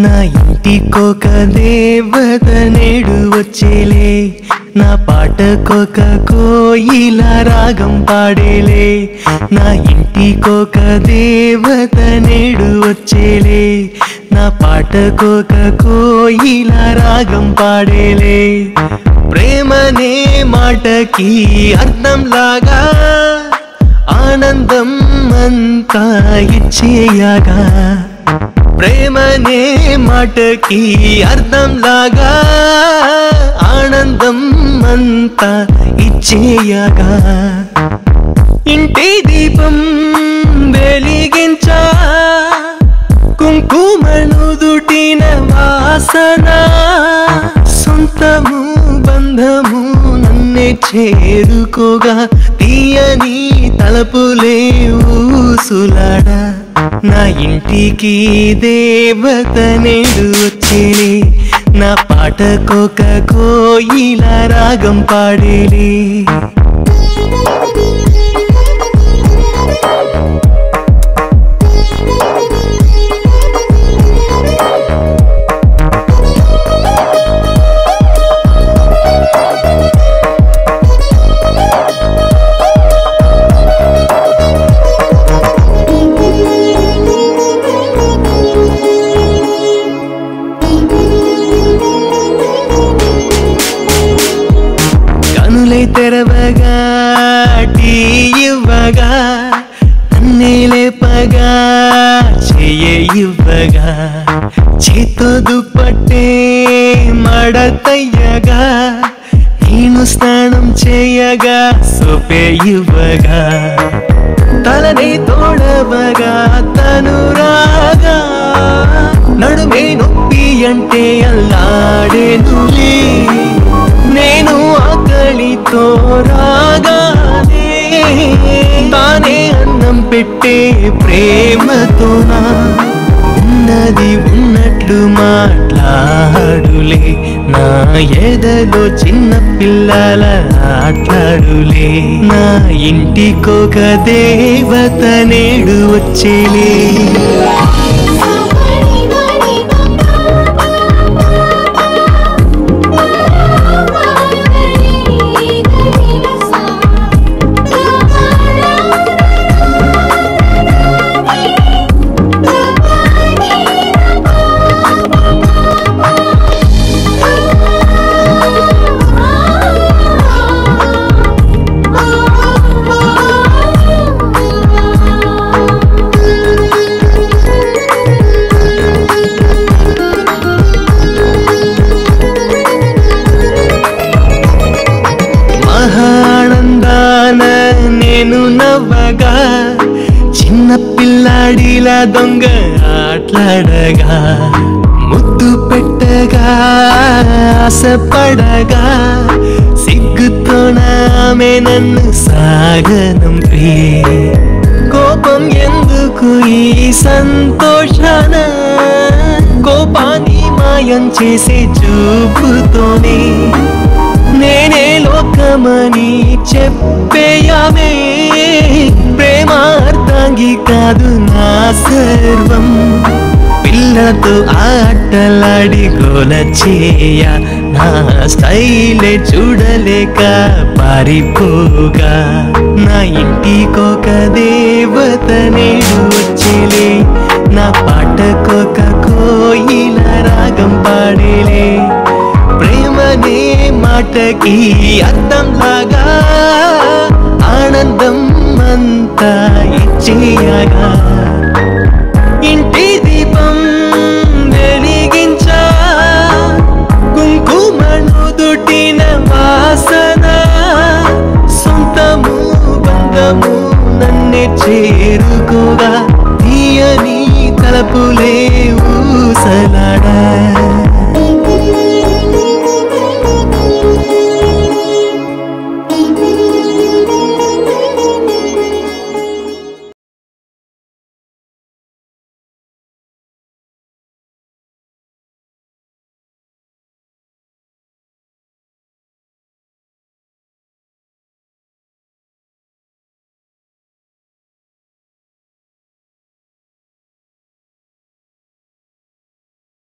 నా ఇంటికొక దేవత నేడు వచ్చేలే నా పాటకొక కోయిల రాగం పాడేలే నా ఇంటికొక దేవత నేడు వచ్చేలే నా పాటకొక కోయిల రాగం పాడేలే ప్రేమనే మాటకి అర్థం లాగా ఆనందం అంతా ఇచ్చేయగా ప్రేమనే మాటకి అర్థం లాగా ఆనందం అంతా ఇచ్చేయగా ఇంటి దీపం వెలిగించా కుంకుమను దుటిన వాసన సొంతము బంధము నన్నే చేరుకోగా తీయని తలపులే ఊసులాడా నా ఇంటికి దేవత నేడు వచ్చేలే నా పాటకొక కోయిల రాగం పాడేలే కనులై తెరవగా టీ ఇవ్వగా నన్నే లేపగా చెయ్య ఇవ్వగా చేతో దుప్పట్టే మడతయ్యగా నేను స్నానం చేయగా సోపే ఇవ్వగా తలనే తోడవగా తను రాగా నడుమే నొప్పి అంటే అల్లాడేనులే నేను ఆకలితో రాగానే తానే అన్నం పెట్టే ప్రేమతోనా ఉన్నది ఉన్నట్లు మాట్లాడులే నా ఎదలో చిన్న పిల్లల ఆట్లాడులే నా ఇంటికొక దేవత నేడు వచ్చేలే మహానందాన నేను నవ్వగా చిన్న పిల్లాడిలా దొంగ ఆట్లాడగా ముద్దు పెట్టగా ఆశపడగా సిగ్గుతో నామె నన్ను సాగనంపే కోపం ఎందుకు ఈ సంతోషాన కోపాన్ని మాయం చేసే చూపుతోనే నేనే లోకమని చెప్పేయామే ప్రేమ అర్థంగి కాదు నా సర్వం పిల్లతో ఆటలాడి గోల చేయ నా స్టైలే చూడలేక పారిపోగా నా ఇంటికొక దేవత నేడు వచ్చేలే నా పాటకొక కోయిల రాగం పాడేలే ప్రేమనే మాటకి అర్థం లాగా ఆనందం అంతా ఇచ్చేయగా ఇంటి దీపం వెలిగించా కుంకుమను దుటిన వాసన సొంతము బంధము నన్నే చేరుకోగా తీయని తలపులే ఊసలాడా